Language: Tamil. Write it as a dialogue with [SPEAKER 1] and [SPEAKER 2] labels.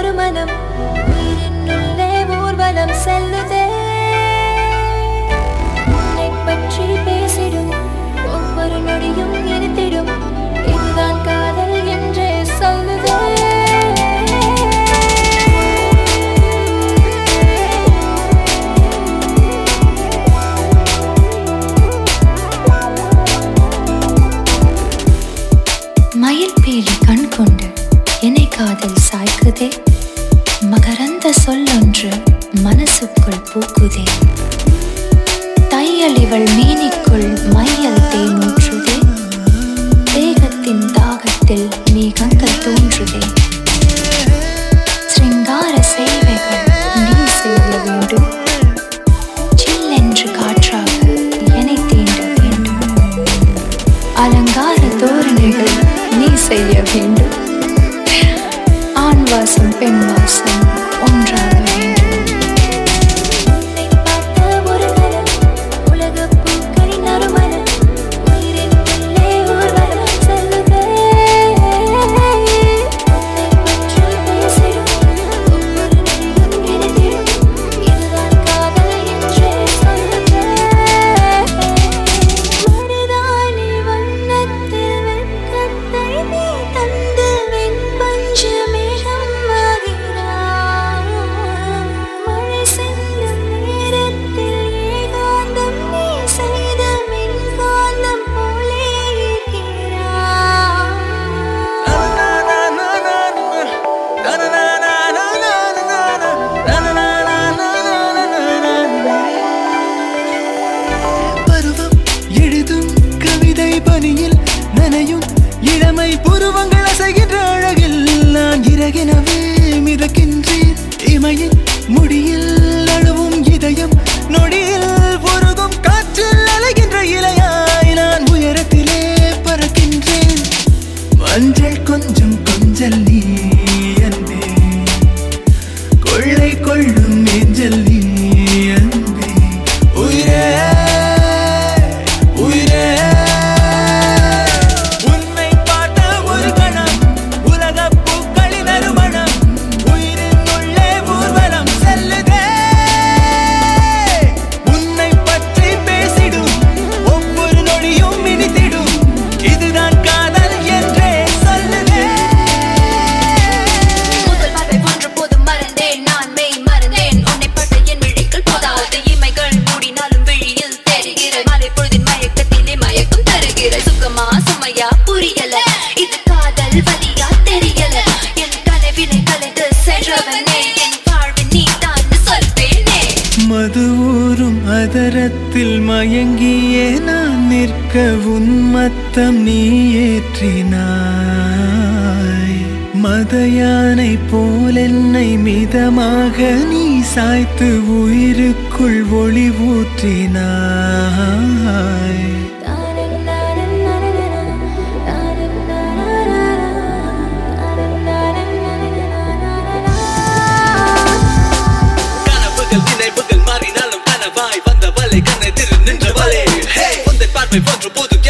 [SPEAKER 1] ஒரு மனம் உயிரின் உள்ளே ஊர்வலம் செல்லுதே உன்னைப் பற்றி பேசிடும் ஒவ்வொரு நொடியும் இனித்திடும் இதுதான் காதல் என்றே சொல்லுதே மயில் பீலி கண் கொண்டு என்னை காதல் சாய்க்குதே மகரந்த சொல்லொன்று மனசுக்குள் பூக்குதே தையல் இவள் மீனிக்குள் மையல் தேனூற்றுதே தேகத்தின் தாகத்தில் மேகங்கள் தோன்றுதே சிருங்கார சேவைகள் நீ செய்ய வேண்டும் சில்லென்று காற்றாக என்னை தீண்ட வேண்டும் அலங்கார தோரணைகள் நீ செய்ய வேண்டும் ஆண் வாசம் பெண் வாசம் ஒன்றாக வேண்டும் உன்னை பார்த்த ஒரு கணம் உலகப் பூக்களின் நறுமணம் உயிரின் உள்ளே ஊர்வலம் செல்லுதே உன்னை பற்றி பேசிடும் ஒவ்வொரு நொடியும் இனிதிடும் இதுதான் காதல் என்றே சொல்லுதே மருதாணி வண்ணத்தில் வெட்கத்தை நீ தந்து வெண்பஞ்சு மேகமாகிறாய். மழை செல்லும் நேரத்தில் ஏகாந்தம் நீ செய்த மின்காந்தம் போலே இருக்கிறாய்.
[SPEAKER 2] பருவம் எழுதும் கவிதை பனியில் நனையும் இளமை புருவங்கள் அசைகின்ற அழகில் நான் இறகினவே மிதக்கின்றேன் இமையின் முடியில் அழுவும் இதயம் நொடியில் பொருதும் காற்றில் அலைகின்ற இலையாய் நான் உயரத்திலே பறக்கின்றேன் மஞ்சள் கொஞ்சம் கொஞ்சல் நீ அன்பே கொள்ளை கொள்ளும் நெஞ்சல் நீ அன்பே உயிரே உயிரே உன்னை பார்த்த ஒரு கணம் உலக பூக்களின் அருமணம் உயிரின் உள்ளே ஊர்வலம் செல்லுதே உன்னை பற்றி பேசிடும் ஒவ்வொரு நொடியும் இனித்திடும் இதுதான் காதல் என்றே சொல்லுதே
[SPEAKER 3] முதல் பார்வை ஒன்று போதும் மறந்தேன் நான் மெய் மறந்தேன் உன்னை பட்ட என் விழிகள் போதாது இமைகள் மூடினாலும் விழியில் தெரிகிற மலை பொழுதின் மயக்கத்திலே மயக்கம் தருகிற சுகமா சுமையா புரியல இது காதல் வலியா தெரியல என் கனவினை கலைந்து சென்றவனே என் வாழ்வின் நீ தான் சொல்வேனே
[SPEAKER 2] மது ஊறும் அதரத்தில் மயங்கியே நான் நிற்க உன்மத்தம் நீ ஏற்றினாய் மத யானை போல் என்னை மிதமாக நீ சாய்த்து உயிருக்குள் ஒளி ஊற்றினாய்
[SPEAKER 4] கனவுகள் நினைவுகள் மாறினாலும் கனவாய் வந்த வலை கண்ணை திரு நின்ற வலை உந்தன் பார்வை போன்று போது